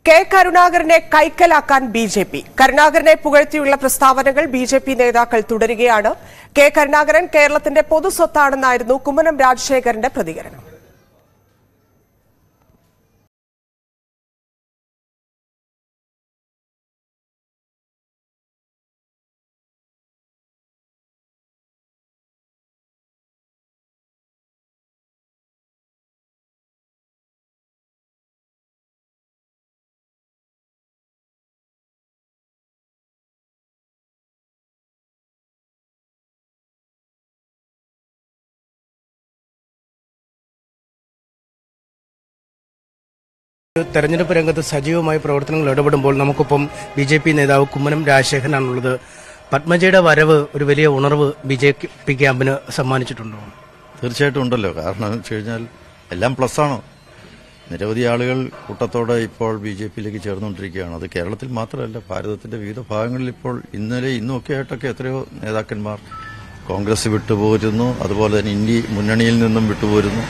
K കരുണാകരനെ കൈക്കലാക്കാൻ B J P കരുണാകരനെ പുകഴ്ത്തിയുള്ള പ്രസ്താവനകൾ ബി ജെ പി നേതാക്കൾ തുടരുകയാണ് കെ കരുണാകരൻ കേരളത്തിന്റെ പൊതുസ്വത്താണെന്നായിരുന്നു കുമ്മനം രാജശേഖരന്റെ പ്രതികരണം തെരഞ്ഞെടുപ്പ് രംഗത്ത് സജീവമായി പ്രവർത്തനങ്ങൾ ഇടപെടുമ്പോൾ നമുക്കൊപ്പം ബി ജെ പി നേതാവ് കുമ്മനം രാജശേഖരനാണുള്ളത് പത്മജയുടെ വരവ് ഒരു വലിയ ഉണർവ് ബി ജെ പി ക്യാമ്പിന് സമ്മാനിച്ചിട്ടുണ്ടോ തീർച്ചയായിട്ടും ഉണ്ടല്ലോ കാരണം എന്ന് വെച്ച് കഴിഞ്ഞാൽ എല്ലാം പ്ലസ്സാണ് നിരവധി ആളുകൾ കൂട്ടത്തോടെ ഇപ്പോൾ ബി ജെ പിയിലേക്ക് ചേർന്നുകൊണ്ടിരിക്കുകയാണ് അത് കേരളത്തിൽ മാത്രമല്ല ഭാരതത്തിന്റെ വിവിധ ഭാഗങ്ങളിൽ ഇപ്പോൾ ഇന്നലെ ഇന്നും ഒക്കെ ആയിട്ടൊക്കെ എത്രയോ നേതാക്കന്മാർ കോൺഗ്രസ് വിട്ടുപോരുന്നു അതുപോലെ തന്നെ ഇന്ത്യ മുന്നണിയിൽ നിന്നും വിട്ടുപോരുന്നു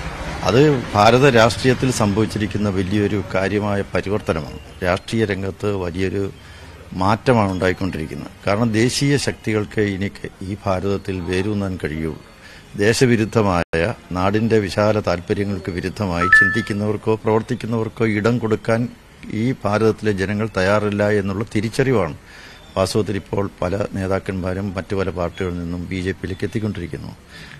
അത് ഭാരത രാഷ്ട്രീയത്തിൽ സംഭവിച്ചിരിക്കുന്ന വലിയൊരു കാര്യമായ പരിവർത്തനമാണ് രാഷ്ട്രീയ രംഗത്ത് വലിയൊരു മാറ്റമാണ് ഉണ്ടായിക്കൊണ്ടിരിക്കുന്നത് കാരണം ദേശീയ ശക്തികൾക്ക് ഇനി ഈ ഭാരതത്തിൽ വേരൂന്നാൻ കഴിയൂ ദേശവിരുദ്ധമായ നാടിന്റെ വിശാല താല്പര്യങ്ങൾക്ക് വിരുദ്ധമായി ചിന്തിക്കുന്നവർക്കോ പ്രവർത്തിക്കുന്നവർക്കോ ഇടം കൊടുക്കാൻ ഈ ഭാരതത്തിലെ ജനങ്ങൾ തയ്യാറില്ല എന്നുള്ള തിരിച്ചറിവാണ് വാസ്തവത്തിൽ ഇപ്പോൾ പല നേതാക്കന്മാരും മറ്റു പല പാർട്ടികളിൽ നിന്നും ബി ജെ പിയിലേക്ക് എത്തിക്കൊണ്ടിരിക്കുന്നു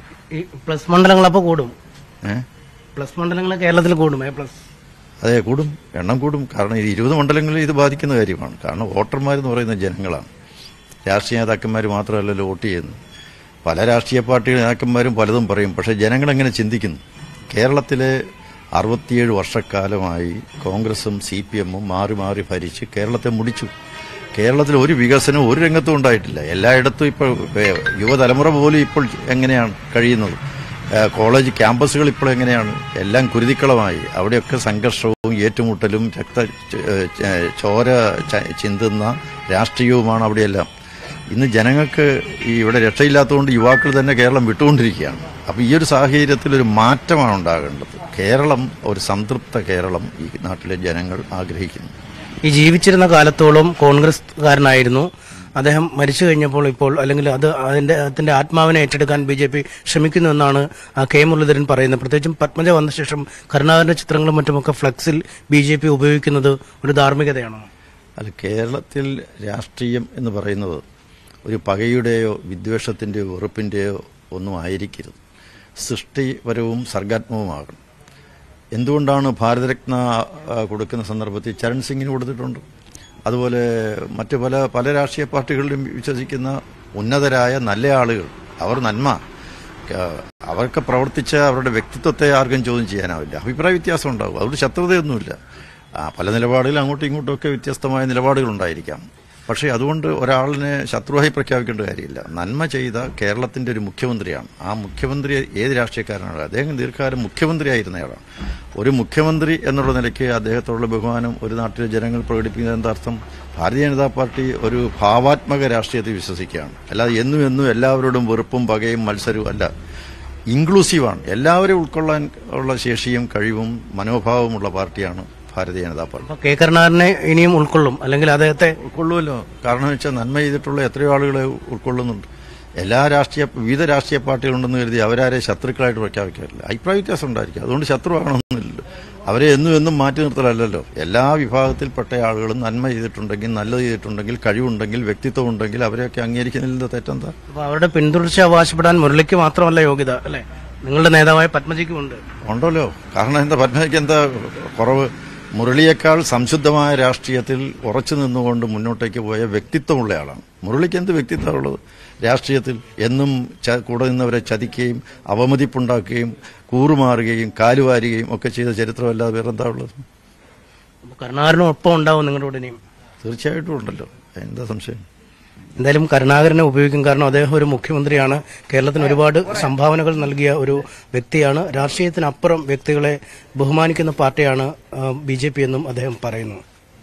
ഈ പ്ലസ് മണ്ഡലങ്ങൾ അപ്പോൾ കൂടും ഏഹ് പ്ലസ് മണ്ഡലങ്ങൾ കേരളത്തിൽ കൂടും എ പ്ലസ് അതെ കൂടും എണ്ണം കൂടും കാരണം ഇത് ഇരുപത് മണ്ഡലങ്ങളിൽ ഇത് ബാധിക്കുന്ന കാര്യമാണ് കാരണം വോട്ടർമാരെന്ന് പറയുന്ന ജനങ്ങളാണ് രാഷ്ട്രീയ നേതാക്കന്മാർ മാത്രമല്ലല്ലോ വോട്ട് ചെയ്യുന്നത് പല രാഷ്ട്രീയ പാർട്ടി നേതാക്കന്മാരും പലതും പറയും പക്ഷേ ജനങ്ങൾ എങ്ങനെ ചിന്തിക്കുന്നു കേരളത്തിലെ അറുപത്തിയേഴ് വർഷക്കാലമായി കോൺഗ്രസും സി പി എമ്മും മാറി മാറി ഭരിച്ച് കേരളത്തെ മുടിച്ചു കേരളത്തിൽ ഒരു വികസനവും ഒരു രംഗത്തും ഉണ്ടായിട്ടില്ല എല്ലായിടത്തും ഇപ്പോൾ ഏഹ്, യുവതലമുറ പോലും ഇപ്പോൾ എങ്ങനെയാണ് കഴിയുന്നത് ഏഹ്, കോളേജ് ക്യാമ്പസുകൾ ഇപ്പോൾ എങ്ങനെയാണ് എല്ലാം കുരുതിക്കളമായി അവിടെയൊക്കെ സംഘർഷവും ഏറ്റുമുട്ടലും രക്ത ഏഹ്, ച- ചോര ച- ചിന്തുന്ന രാഷ്ട്രീയവുമാണ് അവിടെയെല്ലാം ഇന്ന് ജനങ്ങൾക്ക് ഈ ഇവിടെ രക്ഷയില്ലാത്തതുകൊണ്ട് യുവാക്കൾ തന്നെ കേരളം വിട്ടുകൊണ്ടിരിക്കുകയാണ് അപ്പോൾ ഈ ഒരു സാഹചര്യത്തിൽ ഒരു മാറ്റമാണ് ഉണ്ടാകേണ്ടത് കേരളം ഒരു സംതൃപ്ത കേരളം ഈ നാട്ടിലെ ജനങ്ങൾ ആഗ്രഹിക്കുന്നു ഈ ജീവിച്ചിരുന്ന കാലത്തോളം കോൺഗ്രസ്കാരനായിരുന്നു അദ്ദേഹം മരിച്ചു കഴിഞ്ഞപ്പോൾ ഇപ്പോൾ അല്ലെങ്കിൽ അത് അതിന്റെ അതിന്റെ ആത്മാവിനെ ഏറ്റെടുക്കാൻ ബി ജെ പി ശ്രമിക്കുന്നു എന്നാണ് ആ, കെ മുരളീധരൻ പറയുന്നത് പ്രത്യേകിച്ചും പത്മജ വന്ന ശേഷം കരുണാകരന്റെ ചിത്രങ്ങളും മറ്റുമൊക്കെ ഫ്ലക്സിൽ ബി ജെ പി ഉപയോഗിക്കുന്നത് ഒരു ധാർമ്മികതയാണോ അല്ല കേരളത്തിൽ രാഷ്ട്രീയം എന്ന് പറയുന്നത് ഒരു പകയുടെയോ വിദ്വേഷത്തിൻ്റെയോ വെറുപ്പിൻ്റെയോ ഒന്നും ആയിരിക്കരുത് സൃഷ്ടിപരവും സർഗാത്മകവുമാകണം എന്തുകൊണ്ടാണ് ഭാരതരത്ന ആ, കൊടുക്കുന്ന സന്ദർഭത്തിൽ ചരൺ സിംഗിന് കൊടുത്തിട്ടുണ്ട് അതുപോലെ മറ്റു പല പല രാഷ്ട്രീയ പാർട്ടികളിലും വിശ്വസിക്കുന്ന ഉന്നതരായ നല്ല ആളുകൾ അവർ നന്മ ആ, അവർക്ക് പ്രവർത്തിച്ച അവരുടെ വ്യക്തിത്വത്തെ ആർക്കും ചോദ്യം ചെയ്യാനാവില്ല അഭിപ്രായ വ്യത്യാസം ഉണ്ടാകും അതുകൊണ്ട് ശത്രുതയൊന്നുമില്ല ആ, പല നിലപാടുകൾ അങ്ങോട്ടും ഇങ്ങോട്ടും ഒക്കെ വ്യത്യസ്തമായ നിലപാടുകൾ ഉണ്ടായിരിക്കാം പക്ഷേ അതുകൊണ്ട് ഒരാളിനെ ശത്രുവായി പ്രഖ്യാപിക്കേണ്ട കാര്യമില്ല നന്മ ചെയ്ത കേരളത്തിന്റെ ഒരു മുഖ്യമന്ത്രിയാണ് ആ മുഖ്യമന്ത്രി ഏത് രാഷ്ട്രീയക്കാരനാണ് അദ്ദേഹം ദീർഘകാലം മുഖ്യമന്ത്രിയായിരുന്നയാളാണ് ഒരു മുഖ്യമന്ത്രി എന്നുള്ള നിലയ്ക്ക് അദ്ദേഹത്തോടുള്ള ബഹുമാനം ഒരു നാട്ടിലെ ജനങ്ങൾ പ്രകടിപ്പിക്കുന്നത് എന്താ അർത്ഥം ഭാരതീയ ജനതാ പാർട്ടി ഒരു ഭാവാത്മക രാഷ്ട്രീയത്തിൽ വിശ്വസിക്കുകയാണ് അല്ലാതെ എന്നും എന്നും എല്ലാവരോടും വെറുപ്പും പകയും മത്സരവും അല്ല ഇൻക്ലൂസീവാണ് എല്ലാവരെയും ഉൾക്കൊള്ളാൻ ഉള്ള ശേഷിയും കഴിവും മനോഭാവമുള്ള പാർട്ടിയാണ് ഭാരതീയ ജനതാ പാർട്ടി അപ്പൊ കെ കരുണാകരനെ ഇനിയും ഉൾക്കൊള്ളും അല്ലെങ്കിൽ അദ്ദേഹത്തെ ഉൾക്കൊള്ളുമല്ലോ കാരണം എന്ന് വെച്ചാൽ നന്മ ചെയ്തിട്ടുള്ള എത്രയോ ആളുകളെ ഉൾക്കൊള്ളുന്നുണ്ട് എല്ലാ രാഷ്ട്രീയ വിവിധ രാഷ്ട്രീയ പാർട്ടികളുണ്ടെന്ന് കരുതി അവരാരെ ശത്രുക്കളായിട്ട് പ്രഖ്യാപിക്കാറില്ല അഭിപ്രായ വ്യത്യാസം ഉണ്ടായിരിക്കും അതുകൊണ്ട് ശത്രുവാകണമെന്നില്ലല്ലോ അവരെ എന്നും എന്നും മാറ്റി നിർത്തലല്ലോ എല്ലാ വിഭാഗത്തിൽപ്പെട്ട ആളുകളും നന്മ ചെയ്തിട്ടുണ്ടെങ്കിൽ നല്ലത് ചെയ്തിട്ടുണ്ടെങ്കിൽ കഴിവുണ്ടെങ്കിൽ വ്യക്തിത്വം ഉണ്ടെങ്കിൽ അവരെയൊക്കെ അംഗീകരിക്കുന്നതിൽ തെറ്റെന്താ അപ്പൊ അവരുടെ പിന്തുടർച്ച അവകാശപ്പെടാൻ മുരളിക്ക് മാത്രമല്ല യോഗ്യത അല്ലെ നിങ്ങളുടെ നേതാവായ പത്മജിക്കും ഉണ്ട് ഉണ്ടല്ലോ കാരണം എന്താ പത്മജയ്ക്ക് എന്താ കുറവ് മുരളിയേക്കാൾ സംശുദ്ധമായ രാഷ്ട്രീയത്തിൽ ഉറച്ചു നിന്നുകൊണ്ട് മുന്നോട്ടേക്ക് പോയ വ്യക്തിത്വമുള്ള ആളാണ് മുരളിക്ക് എന്ത് വ്യക്തിത്വമുള്ളത് രാഷ്ട്രീയത്തിൽ എന്നും ച- കൂടെ നിന്നവരെ ചതിക്കുകയും അവമതിപ്പുണ്ടാക്കുകയും കൂറുമാറുകയും കാലുവാരുകയും ഒക്കെ ചെയ്ത ചരിത്രമല്ലാതെ വേറെന്താ ഉള്ളത് അപ്പൊ കരുണാകരനും ഒപ്പം ഉണ്ടാവും നിങ്ങളുടെ കൂടെ ഇനിയും തീർച്ചയായിട്ടും ഉണ്ടല്ലോ എന്താ സംശയം എന്തായാലും കരുണാകരനെ ഉപയോഗിക്കും കാരണം അദ്ദേഹം ഒരു മുഖ്യമന്ത്രിയാണ് കേരളത്തിന് ഒരുപാട് സംഭാവനകൾ നൽകിയ ഒരു വ്യക്തിയാണ് രാഷ്ട്രീയത്തിനപ്പുറം വ്യക്തികളെ ബഹുമാനിക്കുന്ന പാർട്ടിയാണ് ബി ജെ പി എന്നും അദ്ദേഹം പറയുന്നു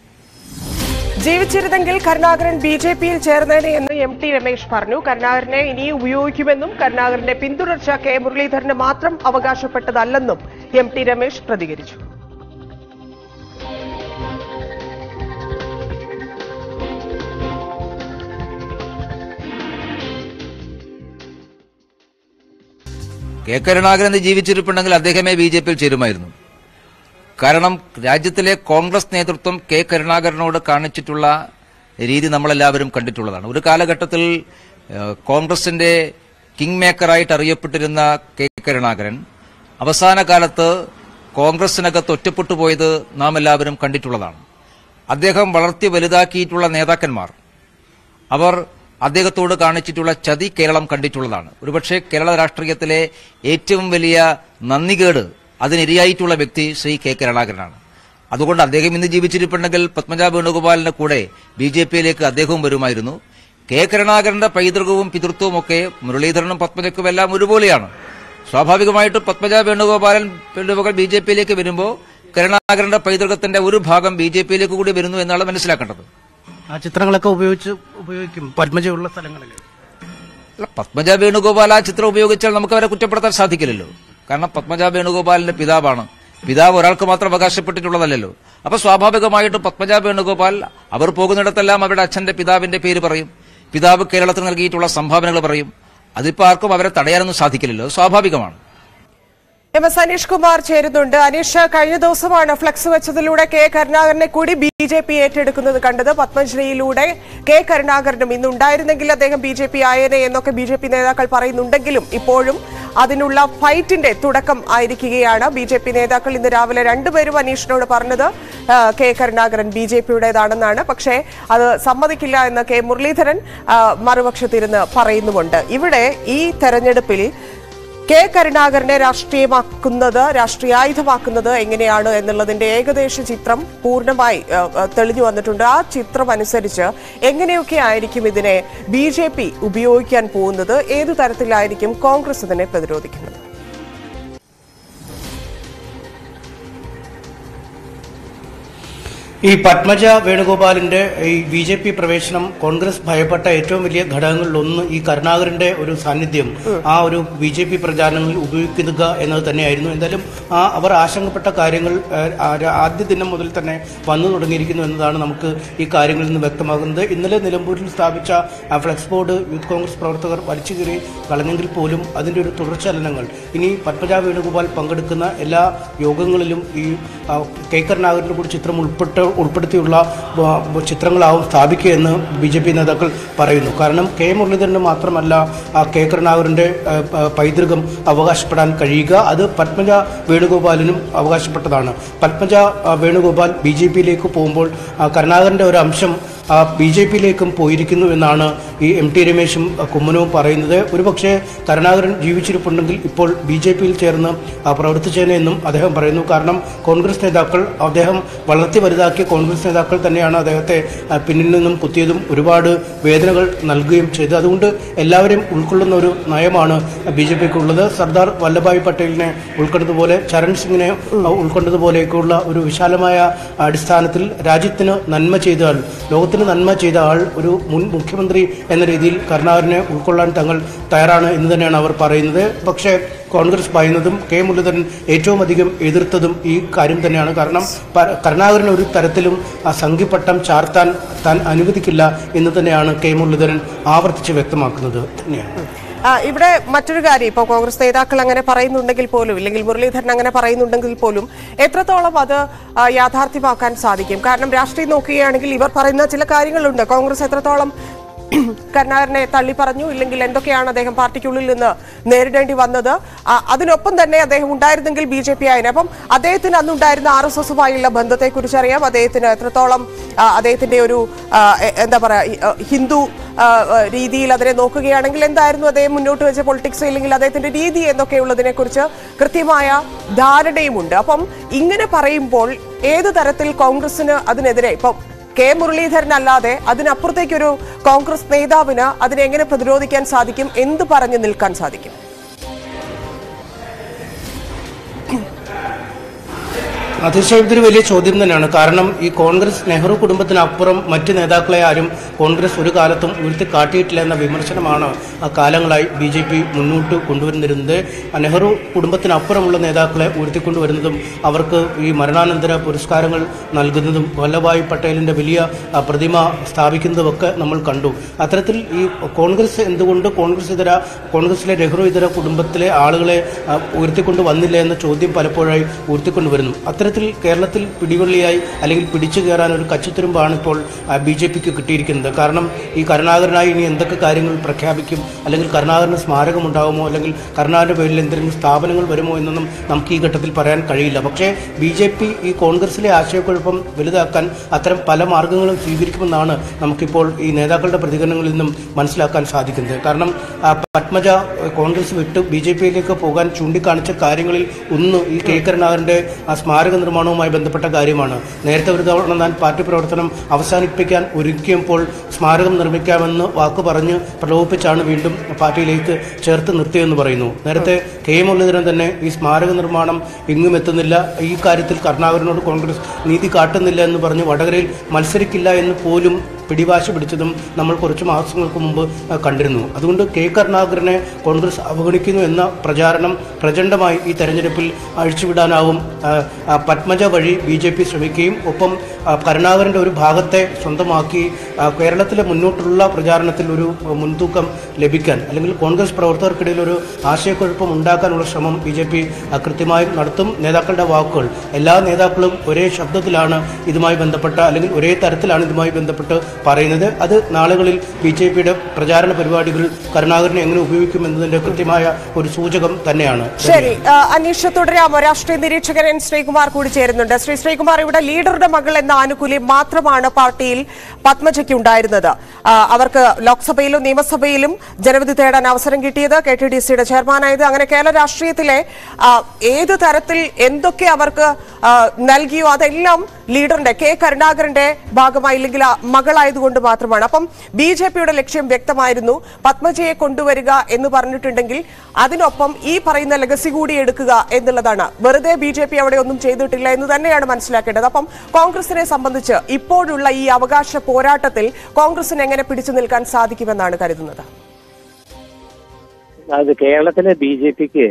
ജീവിച്ചിരുന്നെങ്കിൽ കരുണാകരൻ ബി ജെ പിയിൽ ചേർന്നേനെ എന്ന് എം ടി രമേശ് പറഞ്ഞു കരുണാകരനെ ഇനി ഉപയോഗിക്കുമെന്നും കരുണാകരന്റെ പിന്തുടർച്ച കെ മുരളീധരന് മാത്രം അവകാശപ്പെട്ടതല്ലെന്നും എം ടി രമേശ് പ്രതികരിച്ചു കെ കരുണാകരൻ ഇന്ന് ജീവിച്ചിരിപ്പുണ്ടെങ്കിൽ അദ്ദേഹമേ ബി ജെ പിയിൽ ചേരുമായിരുന്നു കാരണം രാജ്യത്തിലെ കോൺഗ്രസ് നേതൃത്വം കെ കരുണാകരനോട് കാണിച്ചിട്ടുള്ള രീതി നമ്മളെല്ലാവരും കണ്ടിട്ടുള്ളതാണ് ഒരു കാലഘട്ടത്തിൽ ഏഹ്, കോൺഗ്രസിന്റെ കിങ് മേക്കറായിട്ട് അറിയപ്പെട്ടിരുന്ന കെ കരുണാകരൻ അവസാന കാലത്ത് കോൺഗ്രസിനകത്ത് ഒറ്റപ്പെട്ടു പോയത് നാം എല്ലാവരും കണ്ടിട്ടുള്ളതാണ് അദ്ദേഹം വളർത്തി വലുതാക്കിയിട്ടുള്ള നേതാക്കന്മാർ അവർ അദ്ദേഹത്തോട് കാണിച്ചിട്ടുള്ള ചതി കേരളം കണ്ടിട്ടുള്ളതാണ് ഒരുപക്ഷെ കേരള രാഷ്ട്രീയത്തിലെ ഏറ്റവും വലിയ നന്ദികേട് അതിനിരയായിട്ടുള്ള വ്യക്തി ശ്രീ കെ കരുണാകരനാണ് അതുകൊണ്ട് അദ്ദേഹം ഇന്ന് ജീവിച്ചിരിപ്പുണ്ടെങ്കിൽ പത്മജ വേണുഗോപാലിന്റെ കൂടെ ബി ജെ പിയിലേക്ക് അദ്ദേഹവും വരുമായിരുന്നു കെ കരുണാകരന്റെ പൈതൃകവും പിതൃത്വവും ഒക്കെ മുരളീധരനും പത്മജക്കും എല്ലാം ഒരുപോലെയാണ് സ്വാഭാവികമായിട്ടും പത്മജ വേണുഗോപാലൻ വേണുഗോപാൽ ബി ജെ പിയിലേക്ക് വരുമ്പോൾ കരുണാകരന്റെ പൈതൃകത്തിന്റെ ഒരു ഭാഗം ബി ജെ പിയിലേക്ക് കൂടി വരുന്നു എന്നാണ് മനസ്സിലാക്കേണ്ടത് ആ ചിത്രങ്ങളൊക്കെ ഉപയോഗിച്ച് ഉപയോഗിക്കും പത്മജയുള്ള സ്ഥലങ്ങളിൽ അല്ല, പത്മജ വേണുഗോപാൽ ആ ചിത്രം ഉപയോഗിച്ചാൽ നമുക്ക് അവരെ കുറ്റപ്പെടുത്താൻ സാധിക്കില്ലല്ലോ കാരണം പത്മജ വേണുഗോപാലിന്റെ പിതാവാണ് പിതാവ് ഒരാൾക്ക് മാത്രം അവകാശപ്പെട്ടിട്ടുള്ളതല്ലല്ലോ അപ്പൊ സ്വാഭാവികമായിട്ടും പത്മജ വേണുഗോപാൽ അവർ പോകുന്നിടത്തെല്ലാം അവരുടെ അച്ഛന്റെ പിതാവിന്റെ പേര് പറയും പിതാവ് കേരളത്തിന് നൽകിയിട്ടുള്ള സംഭാവനകൾ പറയും അതിപ്പോ ആർക്കും അവരെ തടയാനൊന്നും സാധിക്കില്ലല്ലോ സ്വാഭാവികമാണ് എം എസ് അനീഷ് കുമാർ ചേരുന്നുണ്ട് അനീഷ് കഴിഞ്ഞ ദിവസമാണ് ഫ്ലക്സ് വെച്ചതിലൂടെ കെ കരുണാകരനെ കൂടി ബി ജെ പി ഏറ്റെടുക്കുന്നത് കണ്ടത് പത്മശ്രീയിലൂടെ കെ കരുണാകരനും ഇന്നുണ്ടായിരുന്നെങ്കിൽ അദ്ദേഹം ബി ജെ പി ആയേനെ എന്നൊക്കെ ബി ജെ പി നേതാക്കൾ പറയുന്നുണ്ടെങ്കിലും ഇപ്പോഴും അതിനുള്ള ഫൈറ്റിന്റെ തുടക്കം ആയിരിക്കുകയാണ് ബി ജെ പി നേതാക്കൾ ഇന്ന് രാവിലെ രണ്ടുപേരും അനീഷിനോട് പറഞ്ഞത് ആ, കെ കരുണാകരൻ ബി ജെ പിയുടേതാണെന്നാണ് പക്ഷേ അത് സമ്മതിക്കില്ല എന്ന് കെ മുരളീധരൻ ആ, മറുപക്ഷത്തിരുന്ന് പറയുന്നുമുണ്ട് ഇവിടെ ഈ തെരഞ്ഞെടുപ്പിൽ കെ കരുണാകരനെ രാഷ്ട്രീയമാക്കുന്നത് രാഷ്ട്രീയായുധമാക്കുന്നത് എങ്ങനെയാണ് എന്നുള്ളതിന്റെ ഏകദേശ ചിത്രം പൂർണ്ണമായി ഏഹ്, ഏഹ്, തെളിഞ്ഞു വന്നിട്ടുണ്ട് ആ ചിത്രം അനുസരിച്ച് എങ്ങനെയൊക്കെ ആയിരിക്കും ഇതിനെ ബി ജെ പി ഉപയോഗിക്കാൻ പോകുന്നത് ഏതു തരത്തിലായിരിക്കും കോൺഗ്രസ് ഇതിനെ പ്രതിരോധിക്കുന്നത് ഈ പത്മജ വേണുഗോപാലിന്റെ ഈ ബി ജെ പി പ്രവേശനം കോൺഗ്രസ് ഭയപ്പെട്ട ഏറ്റവും വലിയ ഘടകങ്ങളിലൊന്ന് ഈ കരുണാകരന്റെ ഒരു സാന്നിധ്യം ആ ഒരു ബി ജെ പി പ്രചാരണങ്ങളിൽ ഉപയോഗിക്കുക എന്നത് തന്നെയായിരുന്നു എന്തായാലും ആ അവർ ആശങ്കപ്പെട്ട കാര്യങ്ങൾ ഏഹ്, ആ ര- ആദ്യ ദിനം മുതൽ തന്നെ വന്നു തുടങ്ങിയിരിക്കുന്നു എന്നതാണ് നമുക്ക് ഈ കാര്യങ്ങളിൽ നിന്ന് വ്യക്തമാകുന്നത് ഇന്നലെ നിലമ്പൂരിൽ സ്ഥാപിച്ച ആ ഫ്ലെക്സ് ബോർഡ് യൂത്ത് കോൺഗ്രസ് പ്രവർത്തകർ വലിച്ചു കീറി കളഞ്ഞെങ്കിൽ പോലും അതിന്റെ ഒരു തുടർചലനങ്ങൾ ഇനി പത്മജ വേണുഗോപാൽ പങ്കെടുക്കുന്ന എല്ലാ യോഗങ്ങളിലും ഈ ആ, കെ കരുണാകരന്റെ കൂടി ചിത്രം ഉൾപ്പെട്ട് ഉൾപ്പെടുത്തിയുള്ള ആ, ചിത്രങ്ങളാവും സ്ഥാപിക്കുക എന്ന് ബി ജെ പി നേതാക്കൾ പറയുന്നു കാരണം കെ മുരളീധരന് മാത്രമല്ല ആ കെ കരുണാകരന്റെ ആ, പ- പൈതൃകം അവകാശപ്പെടാൻ കഴിയുക അത് പത്മജ വേണുഗോപാലിനും അവകാശപ്പെട്ടതാണ് പത്മജ ആ, വേണുഗോപാൽ ബി ജെ പിയിലേക്ക് പോകുമ്പോൾ ആ, കരുണാകരന്റെ ഒരു അംശം ബി ജെ പിയിലേക്കും പോയിരിക്കുന്നു എന്നാണ് ഈ എം ടി രമേശും ആ, കുമ്മനവും പറയുന്നത് ഒരുപക്ഷെ കരുണാകരൻ ജീവിച്ചിരിപ്പുണ്ടെങ്കിൽ ഇപ്പോൾ ബി ജെ പിയിൽ ചേർന്ന് ആ, പ്രവർത്തിച്ചേനെ എന്നും അദ്ദേഹം പറയുന്നു കാരണം കോൺഗ്രസ് നേതാക്കൾ അദ്ദേഹം വളർത്തി വലുതാക്കിയ കോൺഗ്രസ് നേതാക്കൾ തന്നെയാണ് അദ്ദേഹത്തെ ആ, പിന്നിൽ നിന്നും കുത്തിയതും ഒരുപാട് വേദനകൾ നൽകുകയും ചെയ്തത് അതുകൊണ്ട് എല്ലാവരെയും ഉൾക്കൊള്ളുന്ന ഒരു നയമാണ് ബി ജെ പിക്ക് ഉള്ളത് സർദാർ വല്ലഭായ് പട്ടേലിനെ ഉൾക്കൊണ്ടതുപോലെ ചരൺ സിംഗിനെ ആ, ഉൾക്കൊണ്ടതുപോലെയൊക്കെയുള്ള ഒരു വിശാലമായ അടിസ്ഥാനത്തിൽ രാജ്യത്തിന് നന്മ ചെയ്ത ആൾ ലോകത്തിന് നന്മ ചെയ്ത ആൾ ഒരു മുൻ മുഖ്യമന്ത്രി എന്ന രീതിയിൽ കരുണാകരനെ ഉൾക്കൊള്ളാൻ തങ്ങൾ തയ്യാറാണ് എന്ന് തന്നെയാണ് അവർ പറയുന്നത് പക്ഷേ കോൺഗ്രസ് പറയുന്നതും കെ മുരളീധരൻ ഏറ്റവും അധികം എതിർത്തതും ഈ കാര്യം തന്നെയാണ് കാരണം പ- കരുണാകരൻ ഒരു തരത്തിലും ആ സംഘിപ്പട്ടം ചാർത്താൻ താൻ അനുവദിക്കില്ല എന്ന് തന്നെയാണ് കെ മുരളീധരൻ ആവർത്തിച്ച് വ്യക്തമാക്കുന്നത് തന്നെയാണ് ആ, ഇവിടെ മറ്റൊരു കാര്യം ഇപ്പോൾ കോൺഗ്രസ് നേതാക്കൾ അങ്ങനെ പറയുന്നുണ്ടെങ്കിൽ പോലും ഇല്ലെങ്കിൽ മുരളീധരൻ അങ്ങനെ പറയുന്നുണ്ടെങ്കിൽ പോലും എത്രത്തോളം അത് ആ, യാഥാർത്ഥ്യമാക്കാൻ സാധിക്കും കാരണം രാഷ്ട്രീയം നോക്കുകയാണെങ്കിൽ ഇവർ പറയുന്ന ചില കാര്യങ്ങളുണ്ട് കോൺഗ്രസ് എത്രത്തോളം കരുണാകരനെ തള്ളി പറഞ്ഞു ഇല്ലെങ്കിൽ എന്തൊക്കെയാണ് അദ്ദേഹം പാർട്ടിക്കുള്ളിൽ നിന്ന് നേരിടേണ്ടി വന്നത് ആ, അതിനൊപ്പം തന്നെ അദ്ദേഹം ഉണ്ടായിരുന്നെങ്കിൽ ബി ജെ പി ആയതിനെ അപ്പം അദ്ദേഹത്തിന് അന്നുണ്ടായിരുന്ന ആർ എസ് എസുമായുള്ള ബന്ധത്തെക്കുറിച്ച് അറിയാം അദ്ദേഹത്തിന് എത്രത്തോളം ആ, അദ്ദേഹത്തിന്റെ ഒരു ആ, എ- എന്താ പറയാ ഈ, ആ, ഹിന്ദു ആ, ആ, രീതിയിൽ അതിനെ നോക്കുകയാണെങ്കിൽ എന്തായിരുന്നു അദ്ദേഹം മുന്നോട്ട് വെച്ച പൊളിറ്റിക്സ് ഇല്ലെങ്കിൽ അദ്ദേഹത്തിന്റെ രീതി എന്നൊക്കെയുള്ളതിനെ കുറിച്ച് കൃത്യമായ ധാരണയുമുണ്ട് അപ്പം ഇങ്ങനെ പറയുമ്പോൾ ഏത് തരത്തിൽ കോൺഗ്രസിന് അതിനെതിരെ ഇപ്പം കെ മുരളീധരൻ അല്ലാതെ അതിനപ്പുറത്തേക്കൊരു കോൺഗ്രസ് നേതാവിന് അതിനെ എങ്ങനെ പ്രതിരോധിക്കാൻ സാധിക്കും എന്ത് പറഞ്ഞു നിൽക്കാൻ സാധിക്കും ആ, തീർച്ചയായും ഇതൊരു വലിയ ചോദ്യം തന്നെയാണ് കാരണം ഈ കോൺഗ്രസ് നെഹ്റു കുടുംബത്തിനപ്പുറം മറ്റ് നേതാക്കളെ ആരും കോൺഗ്രസ് ഒരു കാലത്തും ഉയർത്തി കാട്ടിയിട്ടില്ല എന്ന വിമർശനമാണ് ആ കാലങ്ങളായി ബി ജെ പി മുന്നോട്ട് കൊണ്ടുവരുന്നിരുന്നത് ആ നെഹ്റു കുടുംബത്തിനപ്പുറമുള്ള നേതാക്കളെ ഉയർത്തിക്കൊണ്ടുവരുന്നതും അവർക്ക് ഈ മരണാനന്തര പുരസ്കാരങ്ങൾ നൽകുന്നതും വല്ലഭായ് പട്ടേലിന്റെ വലിയ ആ, പ്രതിമ സ്ഥാപിക്കുന്നതുമൊക്കെ നമ്മൾ കണ്ടു അത്തരത്തിൽ ഈ കോൺഗ്രസ് എന്തുകൊണ്ട് കോൺഗ്രസ് ഇതര കോൺഗ്രസിലെ നെഹ്റു ഇതര കുടുംബത്തിലെ ആളുകളെ ആ, ഉയർത്തിക്കൊണ്ട് വന്നില്ല എന്ന ചോദ്യം പലപ്പോഴായി ഉയർത്തിക്കൊണ്ടുവരുന്നു അത്തരത്തിൽ കേരളത്തിൽ പിടിവള്ളിയായി അല്ലെങ്കിൽ പിടിച്ചു കയറാൻ ഒരു കച്ചിത്തുരുമ്പാണ് ഇപ്പോൾ ബി ജെ പിക്ക് കിട്ടിയിരിക്കുന്നത് കാരണം ഈ കരുണാകരനായി ഇനി എന്തൊക്കെ കാര്യങ്ങൾ പ്രഖ്യാപിക്കും അല്ലെങ്കിൽ കരുണാകരന് സ്മാരകം ഉണ്ടാകുമോ അല്ലെങ്കിൽ കരുണാകരന്റെ പേരിൽ എന്തെങ്കിലും സ്ഥാപനങ്ങൾ വരുമോ എന്നൊന്നും നമുക്ക് ഈ ഘട്ടത്തിൽ പറയാൻ കഴിയില്ല പക്ഷേ ബി ജെ പി ഈ കോൺഗ്രസിലെ ആശയക്കുഴപ്പം വലുതാക്കാൻ അത്തരം പല മാർഗങ്ങളും സ്വീകരിക്കുമെന്നാണ് നമുക്കിപ്പോൾ ഈ നേതാക്കളുടെ പ്രതികരണങ്ങളിൽ നിന്നും മനസ്സിലാക്കാൻ സാധിക്കുന്നത് കാരണം ആ, പത്മജ ഏഹ്, കോൺഗ്രസ് വിട്ട് ബി ജെ പിയിലേക്ക് പോകാൻ ചൂണ്ടിക്കാണിച്ച കാര്യങ്ങളിൽ ഒന്ന് ഈ കെ കരുണാകരന്റെ ആ സ്മാരക നിർമ്മാണവുമായി ബന്ധപ്പെട്ട കാര്യമാണ് നേരത്തെ ഒരു തവണ താൻ പാർട്ടി പ്രവർത്തനം അവസാനിപ്പിക്കാൻ ഒരുക്കിയപ്പോൾ സ്മാരകം നിർമ്മിക്കാമെന്ന് വാക്ക് പറഞ്ഞ് പ്രലോഭിപ്പിച്ചാണ് വീണ്ടും പാർട്ടിയിലേക്ക് ചേർത്ത് നിർത്തിയെന്ന് പറയുന്നു നേരത്തെ കെ മുരളീധരൻ തന്നെ ഈ സ്മാരക നിർമ്മാണം എങ്ങും എത്തുന്നില്ല ഈ കാര്യത്തിൽ കരുണാകരനോട് കോൺഗ്രസ് നീതി കാട്ടുന്നില്ല എന്ന് പറഞ്ഞ് വടകരയിൽ മത്സരിക്കില്ല എന്ന് പോലും പിടിവാശി പിടിച്ചതും നമ്മൾ കുറച്ച് മാസങ്ങൾക്ക് മുമ്പ് ആ, കണ്ടിരുന്നു അതുകൊണ്ട് കെ കരുണാകരനെ കോൺഗ്രസ് അവഗണിക്കുന്നു എന്ന പ്രചാരണം പ്രചണ്ഡമായി ഈ തെരഞ്ഞെടുപ്പിൽ അഴിച്ചുവിടാനാവും ആ, ആ, പത്മജ വഴി ബി ജെ പി ശ്രമിക്കുകയും ഒപ്പം ആ, കരുണാകരന്റെ ഒരു ഭാഗത്തെ സ്വന്തമാക്കി ആ, കേരളത്തിലെ മുന്നോട്ടുള്ള പ്രചാരണത്തിൽ ഒരു മുൻതൂക്കം ലഭിക്കാൻ അല്ലെങ്കിൽ കോൺഗ്രസ് പ്രവർത്തകർക്കിടയിൽ ഒരു ആശയക്കുഴപ്പം ഉണ്ടാക്കാനുള്ള ശ്രമം ബി ജെ പി കൃത്യമായി നടത്തും നേതാക്കളുടെ വാക്കുകൾ എല്ലാ നേതാക്കളും ഒരേ ശബ്ദത്തിലാണ് ഇതുമായി ബന്ധപ്പെട്ട അല്ലെങ്കിൽ ഒരേ തരത്തിലാണ് ഇതുമായി ബന്ധപ്പെട്ട് പറയുന്നത് അത് നാളുകളിൽ ബി ജെ പിയുടെ പ്രചാരണ പരിപാടികളിൽ കരുണാകരനെ എങ്ങനെ ഉപയോഗിക്കും എന്നതിന്റെ കൃത്യമായ ഒരു സൂചകം തന്നെയാണ് ശരി ആ, അന്വേഷണം തുടരാമോ രാഷ്ട്രീയ നിരീക്ഷകൻ എൻ ശ്രീകുമാർ കൂടി ചേരുന്നുണ്ട് ശ്രീ ശ്രീകുമാർ ഇവിടെ ലീഡറുടെ മകൾ എന്ന ആനുകൂല്യം മാത്രമാണ് പാർട്ടിയിൽ പത്മജയ്ക്ക് ഉണ്ടായിരുന്നത് ആ, അവർക്ക് ലോക്സഭയിലും നിയമസഭയിലും ജനവിധി തേടാൻ അവസരം കിട്ടിയത് കെ ടി ഡി സിയുടെ ചെയർമാനായത് അങ്ങനെ കേരള രാഷ്ട്രീയത്തിലെ ആ, ഏത് തരത്തിൽ എന്തൊക്കെ അവർക്ക് ആ, നൽകിയോ അതെല്ലാം ലീഡറിന്റെ കെ കരുണാകരന്റെ ഭാഗമായി ഇല്ലെങ്കിൽ ആ മകളായതുകൊണ്ട് മാത്രമാണ് അപ്പം ബി ജെ പിയുടെ ലക്ഷ്യം വ്യക്തമായിരുന്നു പത്മജയെ കൊണ്ടുവരിക എന്ന് പറഞ്ഞിട്ടുണ്ടെങ്കിൽ അതിനൊപ്പം ഈ പറയുന്ന ലെഗസി കൂടി എടുക്കുക എന്നുള്ളതാണ് വെറുതെ ബി ജെ പി അവിടെ ഒന്നും ചെയ്തിട്ടില്ല എന്ന് തന്നെയാണ് മനസ്സിലാക്കേണ്ടത് അപ്പം കോൺഗ്രസിനെ സംബന്ധിച്ച് ഇപ്പോഴുള്ള ഈ അവകാശ പോരാട്ടത്തിൽ കോൺഗ്രസിന് എങ്ങനെ പിടിച്ചു നിൽക്കാൻ സാധിക്കുമെന്നാണ് കരുതുന്നത് അത് കേരളത്തിലെ ബി ജെ പിക്ക്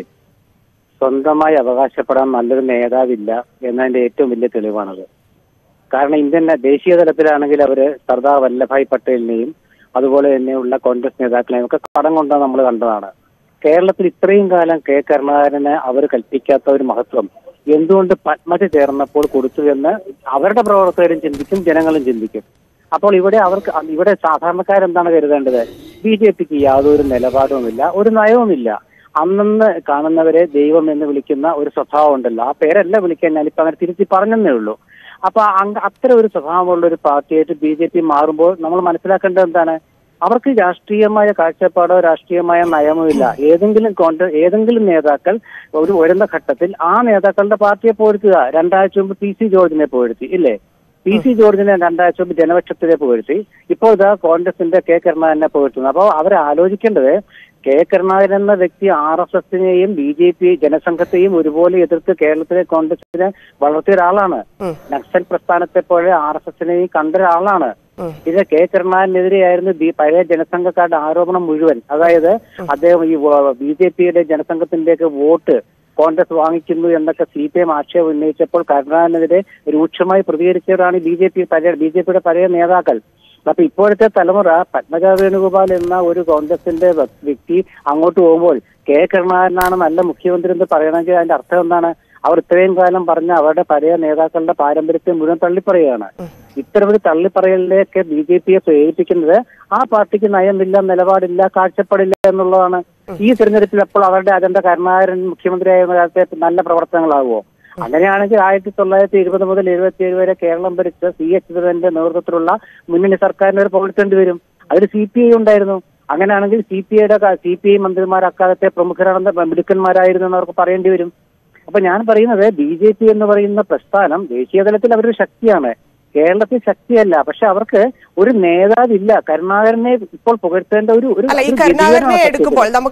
സ്വന്തമായി അവകാശപ്പെടാൻ നല്ലൊരു നേതാവില്ല എന്നതിന്റെ ഏറ്റവും വലിയ തെളിവാണത് കാരണം ഇന്ത്യൻ ദേശീയ തലത്തിലാണെങ്കിൽ അവര് സർദാർ വല്ലഭായ് പട്ടേലിനെയും അതുപോലെ തന്നെയുള്ള കോൺഗ്രസ് നേതാക്കളെയും ഒക്കെ കടം കൊണ്ടാണ് നമ്മൾ കണ്ടതാണ് കേരളത്തിൽ ഇത്രയും കാലം കെ കരുണാകരന് അവർ കൽപ്പിക്കാത്ത ഒരു മഹത്വം എന്തുകൊണ്ട് പത്മജ ചേർന്നപ്പോൾ കൊടുത്തു എന്ന് അവരുടെ പ്രവർത്തകരും ചിന്തിക്കും ജനങ്ങളും ചിന്തിക്കും അപ്പോൾ ഇവിടെ അവർക്ക് ഇവിടെ സാധാരണക്കാരെന്താണ് കരുതേണ്ടത് ബി ജെ പിക്ക് യാതൊരു നിലപാടുമില്ല ഒരു നയവുമില്ല അന്നന്ന് കാണുന്നവരെ ദൈവം എന്ന് വിളിക്കുന്ന ഒരു സ്വഭാവം ഉണ്ടല്ലോ ആ പേരല്ല വിളിക്കാൻ ഞാനിപ്പോ അങ്ങനെ തിരുത്തി പറഞ്ഞെന്നേ ഉള്ളൂ അപ്പൊ അങ് അത്തരം ഒരു സ്വഭാവമുള്ള ഒരു പാർട്ടിയായിട്ട് ബി ജെ പി മാറുമ്പോൾ നമ്മൾ മനസ്സിലാക്കേണ്ടത് എന്താണ് അവർക്ക് രാഷ്ട്രീയമായ കാഴ്ചപ്പാടോ രാഷ്ട്രീയമായ നയമോ ഇല്ല ഏതെങ്കിലും കോൺഗ്രസ് ഏതെങ്കിലും നേതാക്കൾ ഒരു ഉയർന്ന ഘട്ടത്തിൽ ആ നേതാക്കളുടെ പാർട്ടിയെ പോരുത്തുക രണ്ടാഴ്ച മുമ്പ് പി സി ജോർജിനെ പോരുത്തി ഇല്ലേ പി സി ജോർജിനെ രണ്ടാഴ്ച മുമ്പ് ജനപക്ഷത്തിനെ പുകഴ്ത്തി ഇപ്പോൾ ഇതാ കോൺഗ്രസിന്റെ കെ കരുണാകരനെ പുകഴ്ത്തുന്നു അപ്പോൾ അവർ ആലോചിക്കേണ്ടത് കെ കരുണാകരൻ എന്ന വ്യക്തി ആർ എസ് എസിനെയും ബി ജെ പി ജനസംഘത്തെയും ഒരുപോലെ എതിർത്ത് കേരളത്തിലെ കോൺഗ്രസിനെ വളർത്തിയ ഒരാളാണ് നക്സൽ പ്രസ്ഥാനത്തെ പോലെ ആർ എസ് എസിനെയും കണ്ട ഒരാളാണ് ഇത് കെ കരുണാകരനെതിരെയായിരുന്നു ബി- പഴയ ജനസംഘക്കാരുടെ ആരോപണം മുഴുവൻ അതായത് അദ്ദേഹം ഈ ബി ജെ പിയുടെ ജനസംഘത്തിന്റെയൊക്കെ വോട്ട് കോൺഗ്രസ് വാങ്ങിക്കുന്നു എന്നൊക്കെ സി പി എം ആക്ഷേപം ഉന്നയിച്ചപ്പോൾ കരുണാകരനെതിരെ രൂക്ഷമായി പ്രതികരിച്ചവരാണ് ബി ജെ പി പഴയ ബി ജെ പിയുടെ പഴയ നേതാക്കൾ അപ്പൊ ഇപ്പോഴത്തെ തലമുറ പത്മജ വേണുഗോപാൽ എന്ന ഒരു കോൺഗ്രസിന്റെ വ്യ- വ്യക്തി അങ്ങോട്ട് പോകുമ്പോൾ കെ കരുണാകരനാണ് നല്ല മുഖ്യമന്ത്രി എന്ന് പറയണമെങ്കിൽ അതിന്റെ അർത്ഥം എന്താണ് അവർ ഇത്രയും കാലം പറഞ്ഞ അവരുടെ പഴയ നേതാക്കളുടെ പാരമ്പര്യത്തെ മുഴുവൻ തള്ളിപ്പറയുകയാണ് ഇത്തരമൊരു തള്ളിപ്പറയലിലേക്ക് ബി ജെ പിയെ പ്രേരിപ്പിക്കുന്നത് ആ പാർട്ടിക്ക് നയമില്ല നിലപാടില്ല കാഴ്ചപ്പാടില്ല എന്നുള്ളതാണ് ഈ തെരഞ്ഞെടുപ്പിൽ അപ്പോൾ അവരുടെ അജണ്ട കരുണാകരൻ മുഖ്യമന്ത്രിയായിരുന്ന കാലത്തെ നല്ല പ്രവർത്തനങ്ങളാകുമോ അങ്ങനെയാണെങ്കിൽ ആയിരത്തി തൊള്ളായിരത്തി ഇരുപത് മുതൽ എഴുപത്തിയേഴ് വരെ കേരളം ഭരിച്ച സി എച്ച് ചിദംബരന്റെ നേതൃത്വത്തിലുള്ള മുന്നണി സർക്കാരിന് ഒരു പുകഴ്ത്തേണ്ടി വരും അതിൽ സി പി ഐ ഉണ്ടായിരുന്നു അങ്ങനെയാണെങ്കിൽ സി പി ഐയുടെ സി പി ഐ മന്ത്രിമാർ അക്കാലത്തെ പ്രമുഖരാണെന്ന് മിടുക്കന്മാരായിരുന്നു എന്ന് അവർക്ക് പറയേണ്ടി വരും അപ്പൊ ഞാൻ പറയുന്നത് ബി ജെ പി എന്ന് പറയുന്ന പ്രസ്ഥാനം ദേശീയ തലത്തിൽ അവരൊരു ശക്തിയാണ് കേരളത്തിൽ ശക്തിയല്ല പക്ഷെ അവർക്ക് ഒരു നേതാവില്ല കരുണാകരനെ ഇപ്പോൾ പുകഴ്ത്തേണ്ട ഒരു ഒരു അല്ല ഈ ഒരു കരുണാകരനെ ഗതികേടാണ് എടുക്കുമ്പോൾ സത്യത്തിൽ. നമുക്ക്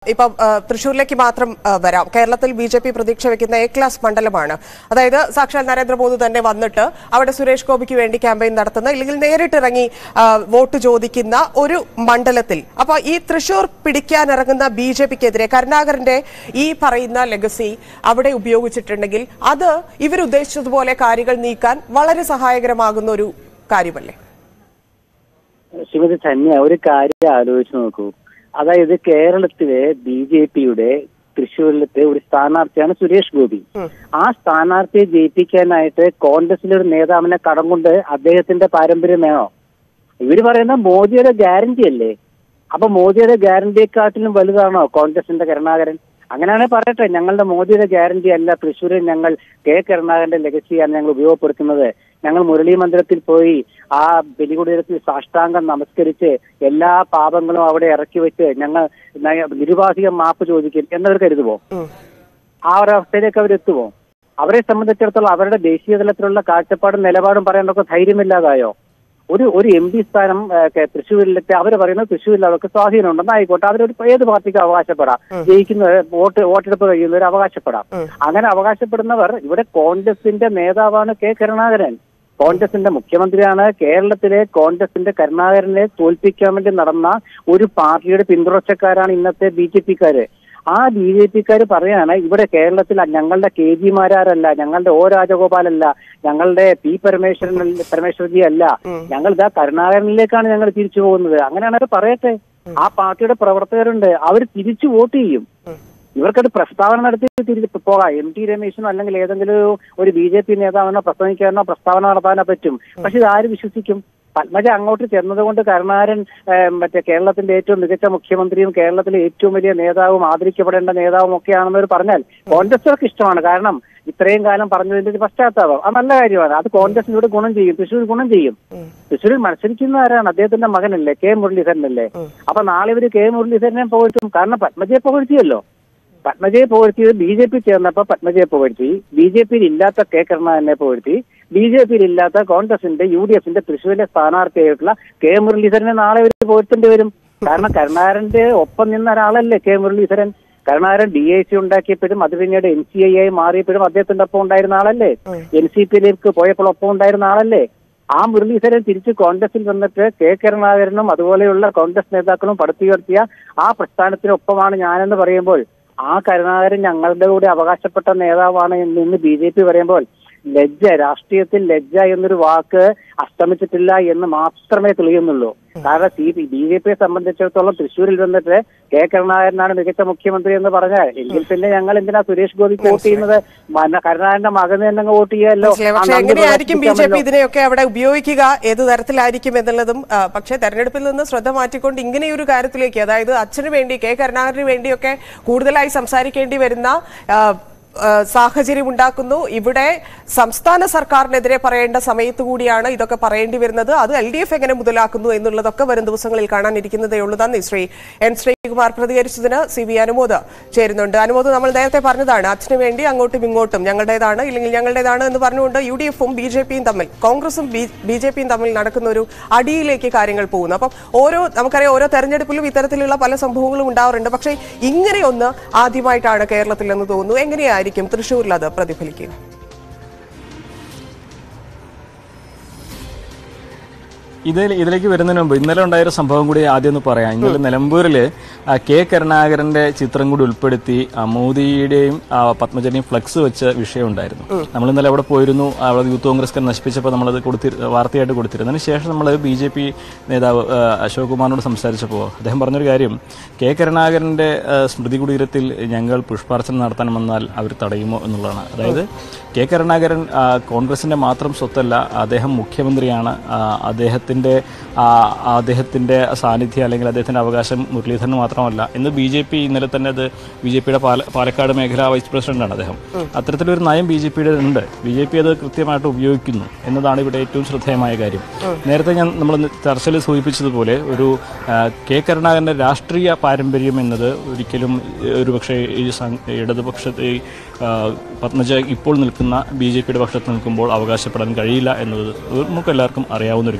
ഇപ്പം ആ, തൃശ്ശൂരിലേക്ക് മാത്രം ആ, വരാം കേരളത്തിൽ ബി ജെ പി പ്രതീക്ഷ വെക്കുന്ന എ ക്ലാസ് മണ്ഡലമാണ് അതായത് സാക്ഷാൽ നരേന്ദ്രമോദി തന്നെ വന്നിട്ട് അവിടെ സുരേഷ് ഗോപിക്ക് വേണ്ടി ക്യാമ്പയിൻ നടത്തുന്ന ഇല്ലെങ്കിൽ നേരിട്ടിറങ്ങി ആ, വോട്ട് ചോദിക്കുന്ന ഒരു മണ്ഡലത്തിൽ അപ്പൊ ഈ തൃശൂർ പിടിക്കാനിറങ്ങുന്ന ബി ജെ പിക്കെതിരെ കരുണാകരന്റെ ഈ പറയുന്ന ലെഗസി അവിടെ ഉപയോഗിച്ചിട്ടുണ്ടെങ്കിൽ അത് ഇവരുദ്ദേശിച്ചതുപോലെ കാര്യങ്ങൾ നീക്കാൻ വളരെ സഹായകരമാകുന്ന ഒരു കാര്യമല്ലേ ശ്രീമതി ധന്യ ഒരു കാര്യം ആലോചിച്ച് നോക്കൂ അതായത് കേരളത്തിലെ ബി ജെ പിയുടെ തൃശ്ശൂരിലത്തെ ഒരു സ്ഥാനാർത്ഥിയാണ് സുരേഷ് ഗോപി ആ സ്ഥാനാർത്ഥിയെ ജയിപ്പിക്കാനായിട്ട് കോൺഗ്രസിലെ ഒരു നേതാവിനെ കടം കൊണ്ട് അദ്ദേഹത്തിന്റെ പാരമ്പര്യം വേണോ ഇവര് പറയുന്ന മോദിയുടെ ഗ്യാരണ്ടി അല്ലേ അപ്പൊ മോദിയുടെ ഗ്യാരണ്ടിയെക്കാട്ടിലും വലുതാണോ കോൺഗ്രസിന്റെ കരുണാകരൻ അങ്ങനെയാണെങ്കിൽ പറയട്ടെ ഞങ്ങളുടെ മോദിയുടെ ഗ്യാരണ്ടി അല്ല തൃശ്ശൂരിൽ ഞങ്ങൾ കെ കരുണാകരന്റെ ലെഗസിയാണ് ഞങ്ങൾ ഉപയോഗപ്പെടുത്തുന്നത് ഞങ്ങൾ മുരളി മന്ദിരത്തിൽ പോയി ആ ബലികുടീരത്തിൽ സാഷ്ടാംഗം നമസ്കരിച്ച് എല്ലാ പാപങ്ങളും അവിടെ ഇറക്കി വെച്ച് ഞങ്ങൾ നയ- നിരുപാധികം മാപ്പ് ചോദിക്കും എന്നവർ കരുതുമോ ആ ഒരു അവസ്ഥയിലേക്ക് അവരെത്തുമോ അവരെ സംബന്ധിച്ചിടത്തോളം അവരുടെ ദേശീയ തലത്തിലുള്ള കാഴ്ചപ്പാടും നിലപാടും പറയാനൊക്കെ ധൈര്യമില്ലാതായോ ഒരു ഒരു എം പി സ്ഥാനം ആ, കെ- തൃശ്ശൂരിലത്തെ അവർ പറയുന്നത് തൃശ്ശൂരിൽ അവർക്ക് സ്വാധീനം ഉണ്ടെന്ന് ആയിക്കോട്ടെ അവരൊരു ഏത് പാർട്ടിക്ക് അവകാശപ്പെടാം ജയിക്കുന്ന വോട്ട് വോട്ടെടുപ്പ് കഴിയുന്നവർ അവകാശപ്പെടാം അങ്ങനെ അവകാശപ്പെടുന്നവർ ഇവിടെ കോൺഗ്രസിന്റെ നേതാവാണ് കെ കരുണാകരൻ കോൺഗ്രസിന്റെ മുഖ്യമന്ത്രിയാണ് കേരളത്തിലെ കോൺഗ്രസിന്റെ കരുണാകരനെ തോൽപ്പിക്കാൻ വേണ്ടി നടന്ന ഒരു പാർട്ടിയുടെ പിന്തുടർച്ചക്കാരാണ് ഇന്നത്തെ ബി ജെ പിക്കാര് ആ ബി ജെ പിക്കാര് പറയാണ് ഇവിടെ കേരളത്തിൽ ഞങ്ങളുടെ കെ ജിമാരല്ല ഞങ്ങളുടെ ഒ രാജഗോപാലല്ല ഞങ്ങളുടെ പി പരമേശ്വരൻ പരമേശ്വർജി അല്ല ഞങ്ങൾ ഇതാ കരുണാകരനിലേക്കാണ് ഞങ്ങൾ തിരിച്ചു പോകുന്നത് അങ്ങനെയാണ് അവർ പറയട്ടെ ആ പാർട്ടിയുടെ പ്രവർത്തകരുണ്ട് അവർ തിരിച്ചു വോട്ട് ചെയ്യും ഇവർക്കത് പ്രസ്താവന നടത്തി തിരിച്ച് പോകാം എം ടി രമേശിനോ അല്ലെങ്കിൽ ഏതെങ്കിലും ഒരു ബി ജെ പി നേതാവിനോ പ്രസംഗിക്കാനോ പ്രസ്താവന നടത്താനോ പറ്റും പക്ഷെ ഇത് ആര് വിശ്വസിക്കും പത്മജ അങ്ങോട്ട് ചെന്നതുകൊണ്ട് കരുണാകരൻ ഏഹ്, മറ്റേ കേരളത്തിന്റെ ഏറ്റവും മികച്ച മുഖ്യമന്ത്രിയും കേരളത്തിലെ ഏറ്റവും വലിയ നേതാവും ആദരിക്കപ്പെടേണ്ട നേതാവും ഒക്കെയാണെന്നവർ പറഞ്ഞാൽ കോൺഗ്രസുകാർക്ക് ഇഷ്ടമാണ് കാരണം ഇത്രയും കാലം പറഞ്ഞതിന്റെ ഒരു പശ്ചാത്താപം അത് നല്ല കാര്യമാണ് അത് കോൺഗ്രസിനോട് ഗുണം ചെയ്യും തൃശ്ശൂർ ഗുണം ചെയ്യും തൃശ്ശൂരിൽ മത്സരിക്കുന്ന ആരാണ് അദ്ദേഹത്തിന്റെ മകനല്ലേ കെ മുരളീധരനല്ലേ അപ്പൊ നാളെ ഇവര് കെ മുരളീധരനെ പുകഴ്ത്തും കാരണം പത്മജയെ പുകഴ്ത്തിയല്ലോ പത്മജയെ പുകഴ്ത്തിയത് ബി ജെ പി ചേർന്നപ്പോ പത്മജയെ പുകഴ്ത്തി ബി ജെ പിയിൽ ഇല്ലാത്ത കെ കരുണാകരനെ പുകഴ്ത്തി ബി ജെ പിയിൽ ഇല്ലാത്ത കോൺഗ്രസിന്റെ യു ഡി എഫിന്റെ തൃശ്ശൂരിലെ സ്ഥാനാർത്ഥിയായിട്ടുള്ള കെ മുരളീധരനെ നാളെ ഇവർ പുകഴ്ത്തേണ്ടി വരും കാരണം കരുണാകരന്റെ ഒപ്പം നിന്ന ഒരാളല്ലേ K Muraleedharan Karunakaran D I C ഉണ്ടാക്കിയപ്പോഴും അത് പിന്നീട് എൻ സി ഐ ആയി മാറിയപ്പോഴും അദ്ദേഹത്തിന്റെ ഒപ്പം ഉണ്ടായിരുന്ന ആളല്ലേ എൻ സി പിയിലേക്ക് പോയപ്പോൾ ഒപ്പം ഉണ്ടായിരുന്ന ആളല്ലേ ആ മുരളീധരൻ തിരിച്ച് കോൺഗ്രസിൽ വന്നിട്ട് കെ കരുണാകരനും അതുപോലെയുള്ള കോൺഗ്രസ് നേതാക്കളും പടുത്തുയർത്തിയ ആ പ്രസ്ഥാനത്തിനൊപ്പമാണ് ഞാനെന്ന് പറയുമ്പോൾ ആ കരുണാകരൻ ഞങ്ങളുടെ കൂടെ അവകാശപ്പെട്ട നേതാവാണ് എന്ന് ഇന്ന് ബി ജെ പി പറയുമ്പോൾ ലജ്ജ രാഷ്ട്രീയത്തിൽ ലജ്ജ എന്നൊരു വാക്ക് അസ്തമിച്ചിട്ടില്ല എന്ന് മാത്രമേ തെളിയുന്നുള്ളൂ കാരണം സി പി ബി ജെ പിയെ സംബന്ധിച്ചിടത്തോളം തൃശ്ശൂരിൽ വന്നിട്ട് കെ കരുണാകരനാണ് മികച്ച മുഖ്യമന്ത്രി എന്ന് പറഞ്ഞാൽ എങ്കിൽ പിന്നെ ഞങ്ങൾ എന്തിനാ സുരേഷ് ഗോപിക്ക് വോട്ട് ചെയ്യുന്നത് മന- കരുണാകരന്റെ മകന് തന്നെ അങ്ങ് വോട്ട് ചെയ്യാമല്ലോ മനസ്സിലായി. ആ പക്ഷെ നന്ദി എങ്ങനെയായിരിക്കും ബി ജെ പി പ്രകടിപ്പിക്കാമല്ലോ. ഇതിനെയൊക്കെ അവിടെ ഉപയോഗിക്കുക ഏത് തരത്തിലായിരിക്കും എന്നുള്ളതും ആ, പക്ഷേ തെരഞ്ഞെടുപ്പിൽ നിന്ന് ശ്രദ്ധ മാറ്റിക്കൊണ്ട് ഇങ്ങനെയൊരു കാര്യത്തിലേക്ക് അതായത് അച്ഛന് വേണ്ടി കെ കരുണാകരന് വേണ്ടിയൊക്കെ കൂടുതലായി സംസാരിക്കേണ്ടി വരുന്ന ആ, ആ, സാഹചര്യം ഉണ്ടാക്കുന്നു ഇവിടെ സംസ്ഥാന സർക്കാരിനെതിരെ പറയേണ്ട സമയത്ത് കൂടിയാണ് ഇതൊക്കെ പറയേണ്ടി വരുന്നത് അത് എൽ ഡി എഫ് എങ്ങനെ മുതലാക്കുന്നു എന്നുള്ളതൊക്കെ വരും ദിവസങ്ങളിൽ കാണാനിരിക്കുന്നതേ ഉള്ളൂ നന്ദി ശ്രീ എൻ ശ്രീകുമാർ പ്രതികരിച്ചതിന് സി വി അനുമോദ് ചേരുന്നുണ്ട് അനുമോദ് നമ്മൾ നേരത്തെ പറഞ്ഞതാണ് അച്ഛന് വേണ്ടി അങ്ങോട്ടും ഇങ്ങോട്ടും ഞങ്ങളുടേതാണ് ഇല്ലെങ്കിൽ ഞങ്ങളുടേതാണ് എന്ന് പറഞ്ഞുകൊണ്ട് യു ഡി എഫും ബി ജെ പിയും തമ്മിൽ കോൺഗ്രസും ബി ജെ പിയും തമ്മിൽ നടക്കുന്ന ഒരു അടിയിലേക്ക് കാര്യങ്ങൾ പോകുന്നു അപ്പം ഓരോ നമുക്കറിയാം ഓരോ തെരഞ്ഞെടുപ്പിലും ഇത്തരത്തിലുള്ള പല സംഭവങ്ങളും ഉണ്ടാവാറുണ്ട് പക്ഷേ ഇങ്ങനെയൊന്ന് ആദ്യമായിട്ടാണ് കേരളത്തിൽ എന്ന് തോന്നുന്നു എങ്ങനെയായിരിക്കും തൃശ്ശൂരിൽ അത് പ്രതിഫലിക്കുക ഇതിൽ ഇതിലേക്ക് വരുന്നതിന് മുമ്പ് ഇന്നലെ ഉണ്ടായൊരു സംഭവം കൂടി ആദ്യം ഒന്ന് പറയാം ഇന്നലെ നിലമ്പൂരിൽ കെ കരുണാകരന്റെ ചിത്രം കൂടി ഉൾപ്പെടുത്തി ആ, മോദിയുടെയും ആ, പത്മജന്റെയും ഫ്ലക്സ് വെച്ച വിഷയം ഉണ്ടായിരുന്നു നമ്മൾ ഇന്നലെ അവിടെ പോയിരുന്നു അവിടെ യൂത്ത് കോൺഗ്രസ് നശിപ്പിച്ചപ്പോൾ നമ്മളത് കൊടുത്തി വാർത്തയായിട്ട് കൊടുത്തിരുന്നു അതിനുശേഷം നമ്മൾ ബി ജെ പി നേതാവ് ആ, അശോക് കുമാറിനോട് സംസാരിച്ചപ്പോൾ അദ്ദേഹം പറഞ്ഞൊരു കാര്യം കെ കരുണാകരന്റെ ആ, സ്മൃതി കുടീരത്തിൽ ഞങ്ങൾ പുഷ്പാർച്ചന നടത്താൻ വന്നാൽ അവർ തടയുമോ എന്നുള്ളതാണ് അതായത് കെ കരുണാകരൻ ആ, കോൺഗ്രസിന്റെ മാത്രം സ്വത്തല്ല അദ്ദേഹം മുഖ്യമന്ത്രിയാണ് ആ, അദ്ദേഹത്തിന്റെ ആ, അദ്ദേഹത്തിന്റെ സാന്നിധ്യം അല്ലെങ്കിൽ അദ്ദേഹത്തിന്റെ അവകാശം മുരളീധരന് മാത്രമല്ല ഇന്ന് ബി ജെ പി ഇന്നലെ തന്നെ അത് ബി ജെ പിയുടെ പാലക്കാട് മേഖലാ വൈസ് പ്രസിഡന്റാണ് അദ്ദേഹം അത്തരത്തിലൊരു നയം ബി ജെ പിയുടെ ഉണ്ട് ബി ജെ പി അത് കൃത്യമായിട്ട് ഉപയോഗിക്കുന്നു എന്നതാണ് ഇവിടെ ഏറ്റവും ശ്രദ്ധേയമായ കാര്യം നേരത്തെ ഞാൻ നമ്മൾ ചർച്ചയിൽ സൂചിപ്പിച്ചതുപോലെ ഒരു ആ, കെ കരുണാകരന്റെ രാഷ്ട്രീയ പാരമ്പര്യം എന്നത് ഒരിക്കലും ഒരുപക്ഷെ ഈ സം- ഇടതുപക്ഷ ഈ, ആ, പത്മജ ഇപ്പോൾ നിൽക്കുന്ന ബി ജെ പിയുടെ പക്ഷത്ത് നിൽക്കുമ്പോൾ അവകാശപ്പെടാൻ കഴിയില്ല എന്നത് നമുക്ക് എല്ലാവർക്കും അറിയാവുന്ന ഒരു കാര്യമാണ്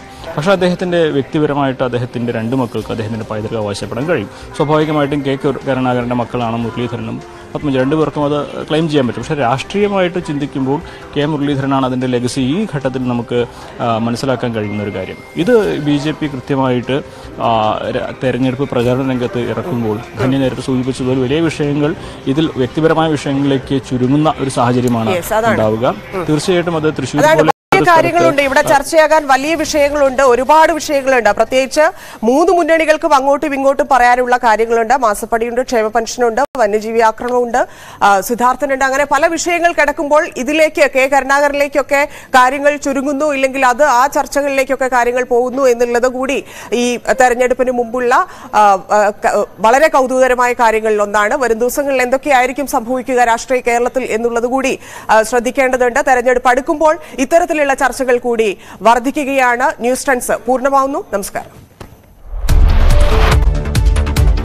പക്ഷേ അദ്ദേഹത്തിന്റെ വ്യക്തിപരമായിട്ട് അദ്ദേഹത്തിന്റെ രണ്ട് മക്കൾക്ക് അദ്ദേഹത്തിന്റെ പൈതൃകം അവകാശപ്പെടാൻ കഴിയും സ്വാഭാവികമായിട്ടും കെ കരുണാകരന്റെ മക്കളാണ് മുരളീധരനും പത്മജ രണ്ടുപേർക്കും അത് ക്ലെയിം ചെയ്യാൻ പറ്റും പക്ഷേ രാഷ്ട്രീയമായിട്ട് ചിന്തിക്കുമ്പോൾ കെ മുരളീധരനാണ് അതിന്റെ ലെഗസി ഈ ഘട്ടത്തിൽ നമുക്ക് ആ, മനസ്സിലാക്കാൻ കഴിയുന്ന ഒരു കാര്യം ഇത് ബി ജെ പി കൃത്യമായിട്ട് ആ, ര- തെരഞ്ഞെടുപ്പ് പ്രചാരണ രംഗത്ത് ഇറക്കുമ്പോൾ ധന്യ നേരത്തെ സൂചിപ്പിച്ചതുപോലെ വലിയ വിഷയങ്ങൾ ഇതിൽ വ്യക്തിപരമായ വിഷയങ്ങളിലേക്ക് ചുരുങ്ങുന്ന ഒരു സാഹചര്യമാണ് Yes, അതാണ്. ഉണ്ടാവുക തീർച്ചയായിട്ടും അത് തൃശ്ശൂർ അതാണ് പോലെ വലിയ ഒരു സ്ഥലത്ത് കാര്യങ്ങളുണ്ട് ഇവിടെ ചർച്ചയാകാൻ വലിയ വിഷയങ്ങളുണ്ട് ഒരുപാട് വിഷയങ്ങളുണ്ട് പ്രത്യേകിച്ച് മൂന്ന് മുന്നണികൾക്കും അങ്ങോട്ടും ഇങ്ങോട്ടും പറയാനുള്ള കാര്യങ്ങളുണ്ട് മാസപ്പടിയുണ്ട് ക്ഷേമ പെൻഷനുണ്ട് വന്യജീവി ആക്രമണമുണ്ട് ആ, സിദ്ധാർത്ഥനുണ്ട് അങ്ങനെ പല വിഷയങ്ങൾ കിടക്കുമ്പോൾ ഇതിലേക്ക് കെ കരുണാകരനിലേക്കൊക്കെ കാര്യങ്ങൾ ചുരുങ്ങുന്നു ഇല്ലെങ്കിൽ അത് ആ ചർച്ചകളിലേക്കൊക്കെ കാര്യങ്ങൾ പോകുന്നു എന്നുള്ളത് കൂടി ഈ തെരഞ്ഞെടുപ്പിന് മുമ്പുള്ള ആ, ആ, ക- വളരെ കൗതുകകരമായ കാര്യങ്ങളിൽ ഒന്നാണ് വരും ദിവസങ്ങളിൽ എന്തൊക്കെയായിരിക്കും സംഭവിക്കുക രാഷ്ട്രീയ കേരളത്തിൽ എന്നുള്ളത് കൂടി ആ, ശ്രദ്ധിക്കേണ്ടതുണ്ട് തെരഞ്ഞെടുപ്പ് അടുക്കുമ്പോൾ ഇത്തരത്തിലുള്ള ചർച്ചകൾ കൂടി വർദ്ധിക്കുകയാണ് ന്യൂസ് ട്രെൻഡ്സ് പൂർണ്ണമാവുന്നു നമസ്കാരം